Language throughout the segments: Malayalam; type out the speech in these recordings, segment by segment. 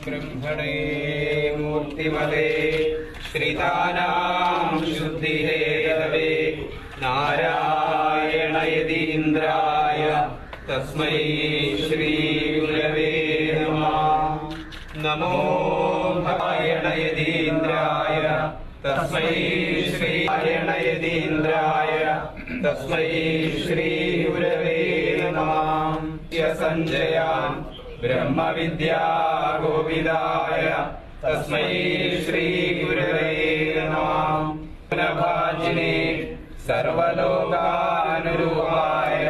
ब्रह्मणे मूर्तिमते श्रितानां शुद्धिहेतवे नारायण यदीन्द्राय तस्मै श्रीगुरवे नमः नमो भवायण यदीन्द्राय तस्मै श्रीयण यदीन्द्राय तस्मै श्रीगुरवे नमः य सञ्जयान् ब्रह्मविद्या गोविदाय तस्मै श्रीगुरवे नमः पुनभाजिने सर्वलोकानुरूपाय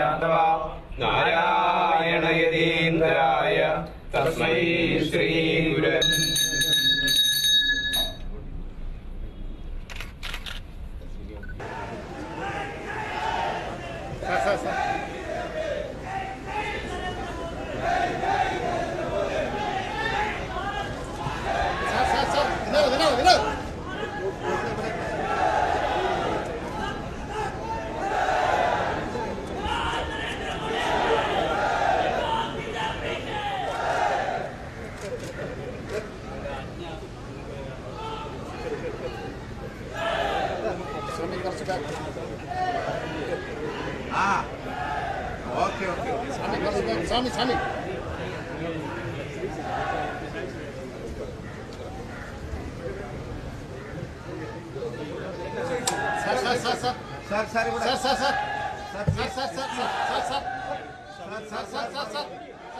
नारायण यदीन्द्राय तस्मै श्रीगुरवे okay okay swami swami sir sir sir sir sir sir ഇവിടെ sir sir sir sir sir sir sir sir sir sir sir sir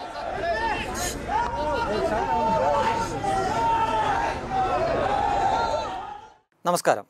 നമസ്കാരം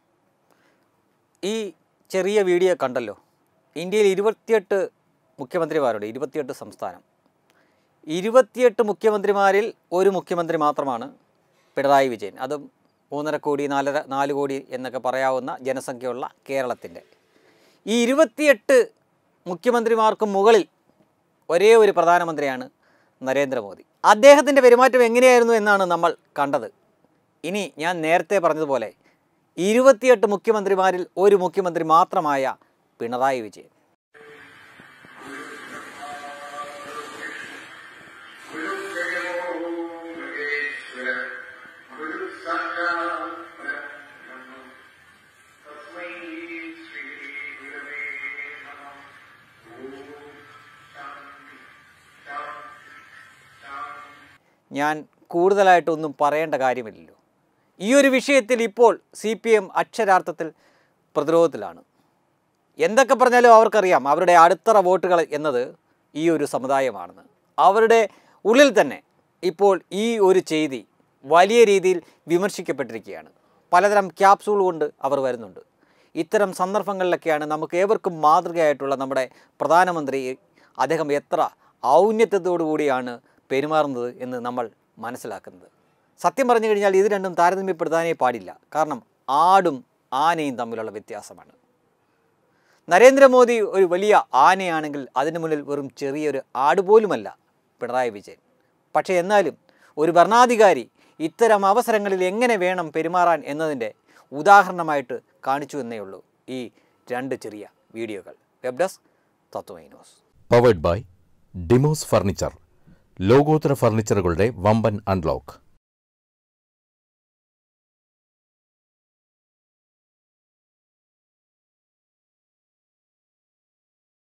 ഈ ചെറിയ വീഡിയോ കണ്ടല്ലോ ഇന്ത്യയിൽ ഇരുപത്തിയെട്ട് മുഖ്യമന്ത്രിമാരുണ്ട് ഇരുപത്തിയെട്ട് സംസ്ഥാനം ഇരുപത്തിയെട്ട് മുഖ്യമന്ത്രിമാരിൽ ഒരു മുഖ്യമന്ത്രി മാത്രമാണ് പിണറായി വിജയൻ അതും മൂന്നര കോടി നാലര നാല് കോടി എന്നൊക്കെ പറയാവുന്ന ജനസംഖ്യയുള്ള കേരളത്തിൻ്റെ ഈ ഇരുപത്തിയെട്ട് മുഖ്യമന്ത്രിമാർക്ക് മുകളിൽ ഒരേ ഒരു പ്രധാനമന്ത്രിയാണ് നരേന്ദ്രമോദി അദ്ദേഹത്തിൻ്റെ പെരുമാറ്റം എങ്ങനെയായിരുന്നു എന്നാണ് നമ്മൾ കണ്ടത് ഇനി ഞാൻ നേരത്തെ പറഞ്ഞതുപോലെ ഇരുപത്തിയെട്ട് മുഖ്യമന്ത്രിമാരിൽ ഒരു മുഖ്യമന്ത്രി മാത്രമായ പിണറായി വിജയൻ ഞാൻ കൂടുതലായിട്ടൊന്നും പറയേണ്ട കാര്യമില്ലല്ലോ ഈ ഒരു വിഷയത്തിൽ ഇപ്പോൾ സി പി എം അക്ഷരാർത്ഥത്തിൽ പ്രതിരോധത്തിലാണ് എന്തൊക്കെ പറഞ്ഞാലും അവർക്കറിയാം അവരുടെ അടിത്തറ വോട്ടുകൾ എന്നത് ഈ ഒരു സമുദായമാണെന്ന് അവരുടെ ഉള്ളിൽ തന്നെ ഇപ്പോൾ ഈ ഒരു ചെയ്തി വലിയ രീതിയിൽ വിമർശിക്കപ്പെട്ടിരിക്കുകയാണ് പലതരം ക്യാപ്സൂൾ കൊണ്ട് അവർ വരുന്നുണ്ട് ഇത്തരം സന്ദർഭങ്ങളിലൊക്കെയാണ് നമുക്ക് ഏവർക്കും മാതൃകയായിട്ടുള്ള നമ്മുടെ പ്രധാനമന്ത്രി അദ്ദേഹം എത്ര ഔന്നത്യത്തോടു കൂടിയാണ് പെരുമാറുന്നത് എന്ന് നമ്മൾ മനസ്സിലാക്കുന്നത് സത്യം പറഞ്ഞു കഴിഞ്ഞാൽ ഇത് രണ്ടും താരതമ്യപ്പെടുത്താനേ പാടില്ല കാരണം ആടും ആനയും തമ്മിലുള്ള വ്യത്യാസമാണ് നരേന്ദ്രമോദി ഒരു വലിയ ആനയാണെങ്കിൽ അതിന് മുന്നിൽ വെറും ചെറിയൊരു ആട് പോലുമല്ല പിണറായി വിജയൻ പക്ഷേ എന്നാലും ഒരു ഭരണാധികാരി ഇത്തരം അവസരങ്ങളിൽ എങ്ങനെ വേണം പെരുമാറാൻ എന്നതിൻ്റെ ഉദാഹരണമായിട്ട് കാണിച്ചു എന്നേ ഉള്ളൂ ഈ രണ്ട് ചെറിയ വീഡിയോകൾ web desk Tatwamayi news powered by Dimos furniture ലോകോത്തര ഫർണിച്ചറുകളുടെ വമ്പൻ അൺലോക്ക്